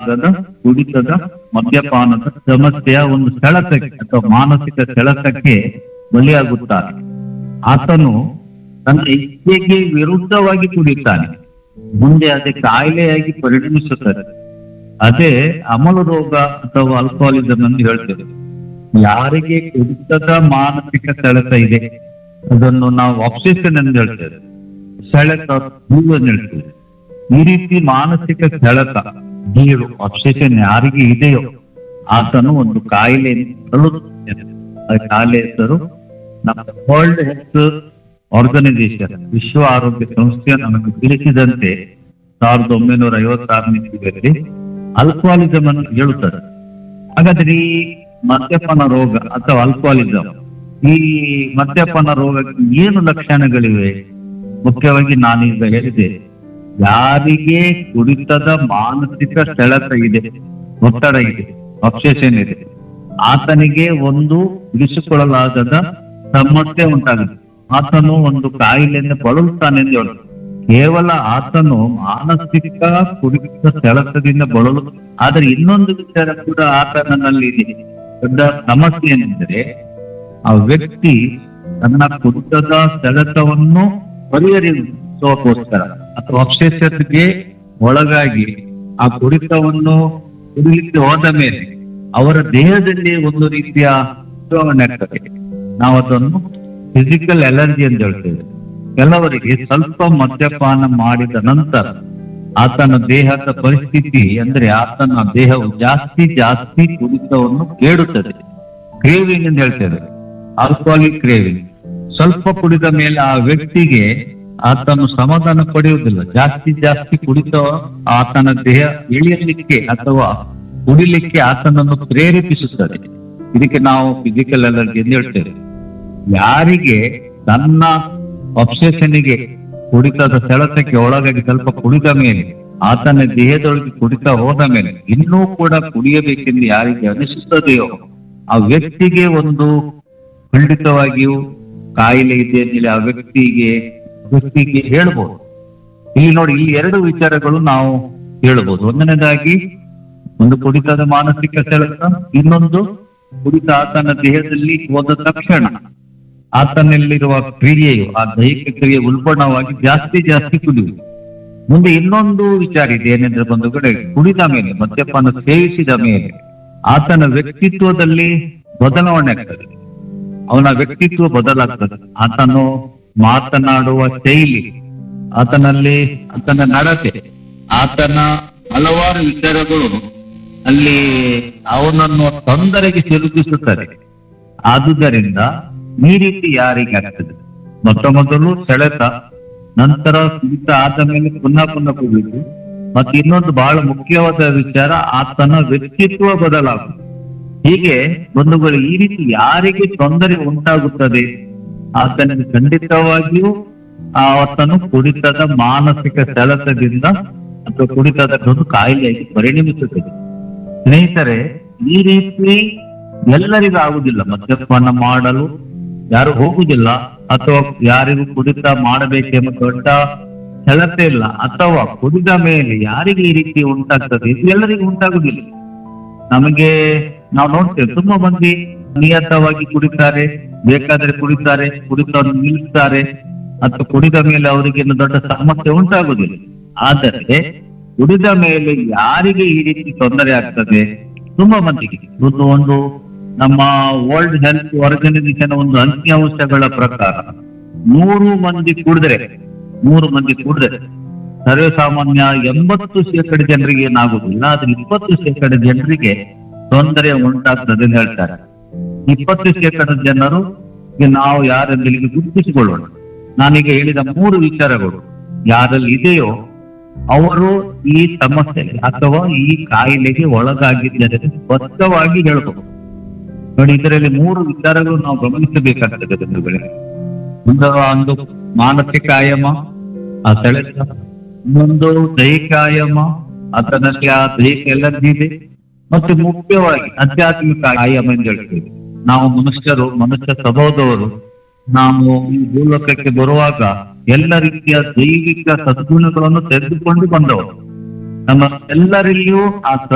ನಿಯಂತ್ರಿಸಲಾಗದ ಕುಡಿತದ ಮದ್ಯಪಾನದ ಸಮಸ್ಯೆಯ ಒಂದು ಸೆಳೆತಕ್ಕೆ ಅಥವಾ ಮಾನಸಿಕ ಸೆಳೆತಕ್ಕೆ ಬಲಿಯಾಗುತ್ತಾನೆ ಆತನು ತನ್ನ ಇಚ್ಛೆಗೆ ವಿರುದ್ಧವಾಗಿ ಕುಡಿತಾನೆ ಮುಂದೆ ಅದೇ ಕಾಯಿಲೆಯಾಗಿ ಪರಿಣಮಿಸುತ್ತದೆ ಅದೇ ಅಮಲು ರೋಗ ಅಥವಾ ಅಲ್ಕೋಹಾಲಿಸಮ್ ಎಂದು ಹೇಳ್ತೇವೆ ಯಾರಿಗೆ ಕುಡಿತದ ಮಾನಸಿಕ ಸೆಳೆತ ಇದೆ ಅದನ್ನು ನಾವು ಆಬ್ಸೆಷನ್ ಎಂದು ಹೇಳ್ತೇವೆ ಸೆಳೆತ ಹೂವು ಎಂದು ಹೇಳ್ತೇವೆ ಈ ರೀತಿ ಮಾನಸಿಕ ಸೆಳೆತ ನೀರು ಆಬ್ಸೆಷನ್ ಯಾರಿಗೆ ಇದೆಯೋ ಆತನು ಒಂದು ಕಾಯಿಲೆಯನ್ನು ತಲುಪುತ್ತಾನೆ. ಆ ಕಾಯಿಲೆ ಹೆಸರು ನಮ್ಮ ವರ್ಲ್ಡ್ ಹೆಲ್ತ್ ಆರ್ಗನೈಸೇಷನ್ ವಿಶ್ವ ಆರೋಗ್ಯ ಸಂಸ್ಥೆ ನಮಗೆ ತಿಳಿಸಿದಂತೆ ಸಾವಿರದ ಒಂಬೈನೂರ ಐವತ್ತಾರನೇ ಇಸ್ವಿಯಲ್ಲಿ ಅಲ್ಕೋಹಾಲಿಸಮ್ ಅನ್ನು ಹೇಳುತ್ತದೆ ಹಾಗಾದ್ರೆ ಈ ಮದ್ಯಪಾನ ರೋಗ ಅಥವಾ ಅಲ್ಕೋಹಾಲಿಸಮ್ ಈ ಮದ್ಯಪಾನ ರೋಗಕ್ಕೆ ಏನು ಲಕ್ಷಣಗಳಿವೆ ಮುಖ್ಯವಾಗಿ ನಾನೀಗ ಹೇಳಿದೆ ಯಾರಿಗೆ ಕುಡಿತದ ಮಾನಸಿಕ ಸೆಳೆತ ಇದೆ ಒತ್ತಡ ಇದೆ ಅಬ್ಸೆಷನ್ ಇದೆ ಆತನಿಗೆ ಒಂದು ಇರಿಸಿಕೊಳ್ಳಲಾಗದ ಸಮಸ್ಯೆ ಉಂಟಾಗುತ್ತೆ ಆತನು ಒಂದು ಕಾಯಿಲೆಯಿಂದ ಬಳಲುತ್ತಾನೆ ಎಂದು ಹೇಳುದು ಕೇವಲ ಆತನು ಮಾನಸಿಕ ಕುಡಿತ ಸೆಳೆತದಿಂದ ಬಳಲು ಆದರೆ ಇನ್ನೊಂದು ವಿಚಾರ ಕೂಡ ಆತನಲ್ಲಿ ಇದೆ ದೊಡ್ಡ ಸಮಸ್ಯೆ ಏನೆಂದರೆ ಆ ವ್ಯಕ್ತಿ ತನ್ನ ಕುಡಿತದ ಸೆಳೆತವನ್ನು ಪರಿಹರಿಸೋಕೋಸ್ಕರ ಅಥವಾ ಅಬ್ಸೆಷನ್ಗೆ ಒಳಗಾಗಿ ಆ ಕುಡಿತವನ್ನು ಕುಡಿಲಿಕ್ಕೆ ಹೋದ ಮೇಲೆ ಅವರ ದೇಹದಲ್ಲಿ ಒಂದು ರೀತಿಯ ಬದಲಾವಣೆ ಆಗ್ತದೆ ನಾವು ಅದನ್ನು ಫಿಸಿಕಲ್ ಅಲರ್ಜಿ ಅಂತ ಹೇಳ್ತೇವೆ ಕೆಲವರಿಗೆ ಸ್ವಲ್ಪ ಮದ್ಯಪಾನ ಮಾಡಿದ ನಂತರ ಆತನ ದೇಹದ ಪರಿಸ್ಥಿತಿ ಅಂದ್ರೆ ಆತನ ದೇಹವು ಜಾಸ್ತಿ ಜಾಸ್ತಿ ಕುಡಿತವನ್ನು ಕೇಳುತ್ತದೆ ಕ್ರೇವಿಂಗ್ ಅಂತ ಹೇಳ್ತೇವೆ ಆಲ್ಕೋಹಾಲಿಕ್ ಕ್ರೇವಿಂಗ್ ಸ್ವಲ್ಪ ಕುಡಿದ ಮೇಲೆ ಆ ವ್ಯಕ್ತಿಗೆ ಆತನು ಸಮಾಧಾನ ಪಡೆಯುವುದಿಲ್ಲ ಜಾಸ್ತಿ ಜಾಸ್ತಿ ಕುಡಿತ ಆತನ ದೇಹ ಇಳಿಯಲಿಕ್ಕೆ ಅಥವಾ ಕುಡಿಲಿಕ್ಕೆ ಆತನನ್ನು ಪ್ರೇರೇಪಿಸುತ್ತದೆ ಇದಕ್ಕೆ ನಾವು ಫಿಸಿಕಲ್ ಅಲರ್ಜಿ ಎಂದು ಹೇಳ್ತೇವೆ ಯಾರಿಗೆ ತನ್ನ ಅಬ್ಸೆಷನ್ಗೆ ಕುಡಿತದ ಸೆಳೆತಕ್ಕೆ ಒಳಗಾಗಿ ಸ್ವಲ್ಪ ಕುಡಿದ ಮೇಲೆ ಆತನ ದೇಹದೊಳಗೆ ಕುಡಿತ ಹೋದ ಮೇಲೆ ಇನ್ನೂ ಕೂಡ ಕುಡಿಯಬೇಕೆಂದು ಯಾರಿಗೆ ಅನಿಸುತ್ತದೆಯೋ ಆ ವ್ಯಕ್ತಿಗೆ ಒಂದು ಖಂಡಿತವಾಗಿಯೂ ಕಾಯಿಲೆ ಇದೆ ಅಂತೇಳಿ ಆ ವ್ಯಕ್ತಿಗೆ ವ್ಯಕ್ತಿಗೆ ಹೇಳ್ಬೋದು ಇಲ್ಲಿ ನೋಡಿ ಇಲ್ಲಿ ಎರಡು ವಿಚಾರಗಳು ನಾವು ಹೇಳ್ಬೋದು ಒಂದನೇದಾಗಿ ಒಂದು ಕುಡಿತದ ಮಾನಸಿಕ ಸೆಳೆತ ಇನ್ನೊಂದು ಕುಡಿತ ಆತನ ದೇಹದಲ್ಲಿ ಹೋದ ತಕ್ಷಣ ಆತನಲ್ಲಿರುವ ಕ್ರಿಯೆಯು ಆ ದೈಹಿಕ ಕ್ರಿಯೆ ಉಲ್ಬಣವಾಗಿ ಜಾಸ್ತಿ ಜಾಸ್ತಿ ಕುಡಿಯುವುದು ಮುಂದೆ ಇನ್ನೊಂದು ವಿಚಾರ ಇದೆ ಏನೆಂದ್ರೆ ಬಂದು ಕಡೆ ಕುಡಿದ ಮೇಲೆ ಮದ್ಯಪಾನ ಸೇವಿಸಿದ ಮೇಲೆ ಆತನ ವ್ಯಕ್ತಿತ್ವದಲ್ಲಿ ಬದಲಾವಣೆ ಆಗ್ತದೆ ಅವನ ವ್ಯಕ್ತಿತ್ವ ಬದಲಾಗ್ತದೆ ಆತನು ಮಾತನಾಡುವ ಶೈಲಿ ಆತನಲ್ಲಿ ಆತನ ನಡತೆ ಆತನ ಹಲವಾರು ವಿಚಾರಗಳು ಅಲ್ಲಿ ಅವನನ್ನು ತೊಂದರೆಗೆ ಸಿಲುಕಿಸುತ್ತದೆ ಆದುದರಿಂದ ಈ ರೀತಿ ಯಾರಿಗೆ ಆಗ್ತದೆ ಮೊಟ್ಟ ಮೊದಲು ಸೆಳೆತ ನಂತರ ಕುಡಿತ ಆದ ಮೇಲೆ ಪುನಃ ಪುನಃ ಕುಡಿಯುವುದು ಮತ್ತೆ ಇನ್ನೊಂದು ಬಹಳ ಮುಖ್ಯವಾದ ವಿಚಾರ ಆತನ ವ್ಯಕ್ತಿತ್ವ ಬದಲಾಗುವುದು ಹೀಗೆ ಬಂಧುಗಳು ಈ ರೀತಿ ಯಾರಿಗೆ ತೊಂದರೆ ಉಂಟಾಗುತ್ತದೆ ಆತನಿಗೆ ಖಂಡಿತವಾಗಿಯೂ ಆತನು ಕುಡಿತದ ಮಾನಸಿಕ ಸೆಳೆತದಿಂದ ಅಥವಾ ಕುಡಿತದ ಒಂದು ಕಾಯಿಲೆಯಾಗಿ ಪರಿಣಮಿಸುತ್ತದೆ ಸ್ನೇಹಿತರೆ ಈ ರೀತಿ ಎಲ್ಲರಿಗೂ ಆಗುದಿಲ್ಲ ಮದ್ಯಪಾನ ಮಾಡಲು ಯಾರು ಹೋಗುದಿಲ್ಲ ಅಥವಾ ಯಾರಿಗೂ ಕುಡಿತ ಮಾಡಬೇಕೆಂಬ ದೊಡ್ಡ ಸೆಳೆತ ಇಲ್ಲ ಅಥವಾ ಕುಡಿದ ಮೇಲೆ ಯಾರಿಗೆ ಈ ರೀತಿ ಉಂಟಾಗ್ತದೆ ಇದು ಎಲ್ಲರಿಗೂ ಉಂಟಾಗುದಿಲ್ಲ ನಮಗೆ ನಾವು ನೋಡ್ತೇವೆ ತುಂಬಾ ಮಂದಿ ನಿಯತವಾಗಿ ಕುಡಿತಾರೆ ಬೇಕಾದ್ರೆ ಕುಡಿತಾರೆ ಕುಡಿತವನ್ನು ನಿಲ್ಲಿಸ್ತಾರೆ ಅಥವಾ ಕುಡಿದ ಮೇಲೆ ಅವರಿಗೆ ಏನು ದೊಡ್ಡ ಸಮಸ್ಯೆ ಉಂಟಾಗುದಿಲ್ಲ ಆದರೆ ಕುಡಿದ ಮೇಲೆ ಯಾರಿಗೆ ಈ ರೀತಿ ತೊಂದರೆ ಆಗ್ತದೆ ತುಂಬಾ ಮಂದಿಗೆ ಒಂದು ಒಂದು ನಮ್ಮ ವರ್ಲ್ಡ್ ಹೆಲ್ತ್ ಆರ್ಗನೈಸೇಷನ್ ಒಂದು ಅಂಕಿಅಂಶಗಳ ಪ್ರಕಾರ ನೂರು ಮಂದಿ ಕುಡಿದ್ರೆ ನೂರು ಮಂದಿ ಕುಡಿದ್ರೆ ಸರ್ವೇ ಸಾಮಾನ್ಯ ಎಂಬತ್ತು ಶೇಕಡ ಜನರಿಗೆ ಏನಾಗುದಿಲ್ಲ ಆದ್ರೆ ಇಪ್ಪತ್ತು ಶೇಕಡ ಜನರಿಗೆ ತೊಂದರೆ ಉಂಟಾಗ್ತದೆ ಅಂತ ಹೇಳ್ತಾರೆ ಇಪ್ಪತ್ತು ಶೇಕಡ ಜನರು ಗೆ ನಾವು ಯಾರೆಂದು ಇಲ್ಲಿ ಗುರುತಿಸಿಕೊಳ್ಳೋಣ ನಾನೀಗ ಹೇಳಿದ ಮೂರು ವಿಚಾರಗಳು ಯಾರಲ್ಲಿ ಇದೆಯೋ ಅವರು ಈ ಸಮಸ್ಯೆಗೆ ಅಥವಾ ಈ ಕಾಯಿಲೆಗೆ ಒಳಗಾಗಿದ್ದಾರೆ ಸ್ಪಷ್ಟವಾಗಿ ಹೇಳ್ಬೋದು ನೋಡಿ ಇದರಲ್ಲಿ ಮೂರು ವಿಚಾರಗಳು ನಾವು ಗಮನಿಸಬೇಕಾಗ್ತದೆ ಬಂಧುಗಳೇ ಒಂದು ಒಂದು ಮಾನಸಿಕ ಆಯಾಮ ಆ ಸೆಳೆತ ಇನ್ನೊಂದು ದೈಹಿಕ ಆಯಾಮ ಆತನಲ್ಲಿ ಆ ದೈಹಿಕ ಎಲರ್ಜಿ ಇದೆ ಮತ್ತು ಮುಖ್ಯವಾಗಿ ಆಧ್ಯಾತ್ಮಿಕ ಆಯಾಮ ಎಂದು ಹೇಳ್ತೇವೆ ನಾವು ಮನುಷ್ಯರು ಮನುಷ್ಯ ಸ್ವಭಾವದವರು ನಾವು ಈ ಭೂಲೋಕಕ್ಕೆ ಬರುವಾಗ ಎಲ್ಲ ರೀತಿಯ ದೈವಿಕ ಸದ್ಗುಣಗಳನ್ನು ತೆಗೆದುಕೊಂಡು ಬಂದವರು ನಮ್ಮ ಎಲ್ಲರಲ್ಲಿಯೂ ಆ